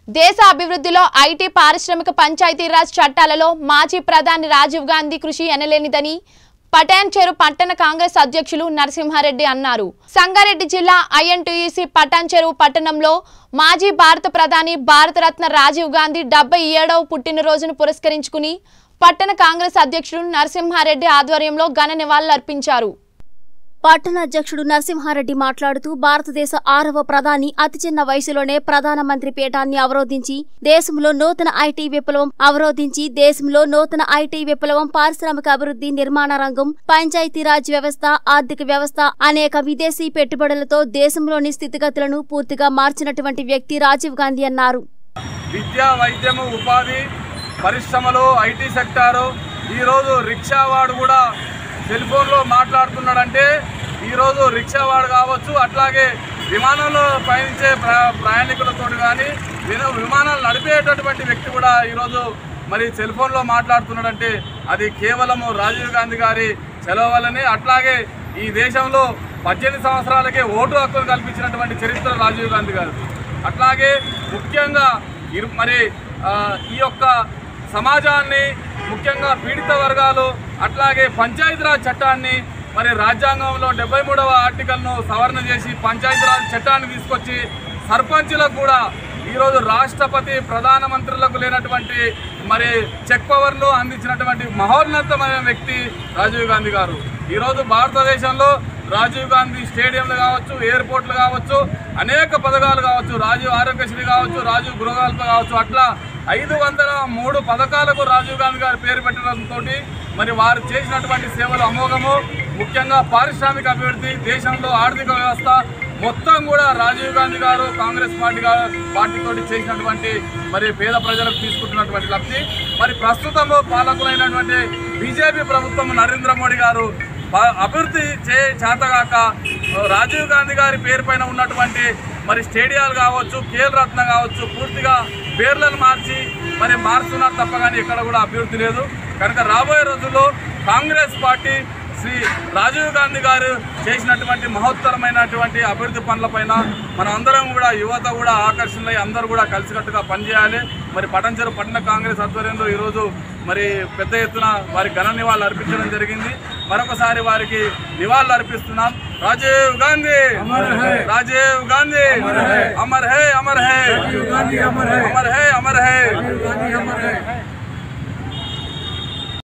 దేశ అభివృద్ధిలో ఐటీ పారిశ్రామిక పంచాయతీరాజ్ చట్టాలలో మాజీ ప్రధాని రాజీవ్ గాంధీ కృషి ఎనలేనిదని పటాన్ చెరు పట్టణ కాంగ్రెస్ అధ్యక్షులు నరసింహారెడ్డి అన్నారు సంగారెడ్డి జిల్లా ఐఎన్టీయూసీ పటాన్ చెరువు పట్టణంలో మాజీ భారత ప్రధాని భారతరత్న రాజీవ్ గాంధీ డెబ్బై ఏడవ పుట్టినరోజును పురస్కరించుకుని పట్టణ కాంగ్రెస్ అధ్యక్షుడు నరసింహారెడ్డి ఆధ్వర్యంలో ఘన నివాళులర్పించారు పట్టణ అధ్యక్షుడు నరసింహారెడ్డి మాట్లాడుతూ భారతదేశ ఆరవ ప్రధాని అతి చిన్న వయసులోనే ప్రధానమంత్రి పీఠాన్ని అవరోధించి దేశంలో నూతన ఐటీ విప్లవం అవరోధించి దేశంలో నూతన ఐటీ విప్లవం పారిశ్రామిక అభివృద్ధి నిర్మాణ రంగం పంచాయతీరాజ్ వ్యవస్థ ఆర్థిక వ్యవస్థ అనేక విదేశీ పెట్టుబడులతో దేశంలోని స్థితిగతులను పూర్తిగా మార్చినటువంటి వ్యక్తి రాజీవ్ గాంధీ అన్నారు విద్య వైద్యము ఉపాధి పరిశ్రమలు ఐటీ సెక్టారు ఈరోజు రిక్షావాడు కూడా సెల్ ఫోన్లో మాట్లాడుతున్నాడంటే ఈరోజు రిక్షావాడు కావచ్చు అట్లాగే విమానంలో పయనించే ప్ర ప్రయాణికులతో కానీ విన- విమానాలు నడిపేటటువంటి వ్యక్తి కూడా ఈరోజు మరి సెల్ ఫోన్లో మాట్లాడుతున్నాడంటే అది కేవలము రాజీవ్ గాంధీ గారి సెలవు వల్లనే అట్లాగే ఈ దేశంలో పద్దెనిమిది సంవత్సరాలకే ఓటు హక్కును కల్పించినటువంటి చరిత్ర రాజీవ్ గాంధీ గారు అట్లాగే ముఖ్యంగా ఇరు మరి ఆ, ఈ యొక్క సమాజాన్ని ముఖ్యంగా పీడిత వర్గాలు అట్లాగే పంచాయతీరాజ్ చట్టాన్ని మరి రాజ్యాంగంలో డెబ్బై మూడవ ఆర్టికల్ను సవరణ చేసి పంచాయతీరాజ్ చట్టాన్ని తీసుకొచ్చి సర్పంచులకు కూడా ఈరోజు రాష్ట్రపతి ప్రధానమంత్రులకు లేనటువంటి మరి చెక్ పవర్ను అందించినటువంటి మహోన్నతమైన వ్యక్తి రాజీవ్ గాంధీ గారు ఈరోజు భారతదేశంలో రాజీవ్ గాంధీ స్టేడియంలు కావచ్చు ఎయిర్పోర్ట్లు కావచ్చు అనేక పథకాలు కావచ్చు రాజీవ్ ఆరోగ్యశ్రీ కావచ్చు రాజీవ్ గృహకల్ప కావచ్చు అట్లా ఐదు వందల మూడు పథకాలకు రాజీవ్ గాంధీ గారి పేరు పెట్టడంతో మరి వారు చేసినటువంటి సేవలు అమోఘము ముఖ్యంగా పారిశ్రామిక అభివృద్ధి దేశంలో ఆర్థిక వ్యవస్థ మొత్తం కూడా రాజీవ్ గాంధీ గారు కాంగ్రెస్ పార్టీ గారు పార్టీతో చేసినటువంటి మరి పేద ప్రజలకు తీసుకుంటున్నటువంటి లబ్ధి మరి ప్రస్తుతము పాలకులైనటువంటి బీజేపీ ప్రభుత్వం నరేంద్ర మోడీ గారు బా- అభివృద్ధి చే చేతగాక రాజీవ్ గాంధీ గారి పేరు పైన ఉన్నటువంటి మరి స్టేడియాలు కావచ్చు కేల్ రత్న కావచ్చు పూర్తిగా పేర్లను మార్చి మరి మారుతున్నారు తప్ప కానీ ఇక్కడ కూడా అభివృద్ధి లేదు కనుక రాబోయే రోజుల్లో కాంగ్రెస్ పార్టీ శ్రీ రాజీవ్ గాంధీ గారు చేసినటువంటి మహోత్తరమైనటువంటి అభివృద్ధి పనులపైన మనం అందరం కూడా యువత కూడా ఆకర్షణలై అందరూ కూడా కలిసికట్టుగా పనిచేయాలి మరి పటంచెరు పట్టణ కాంగ్రెస్ ఆధ్వర్యంలో ఈరోజు మరి పెద్ద ఎత్తున వారికి ఘన నివాళులు అర్పించడం జరిగింది మరొకసారి వారికి నివాళులు అర్పిస్తున్నాం రాజీవ్ గాంధీ రాజీవ్ గాంధీ అమర్ హే అమర్ హే అమర్ హే అమర్ హే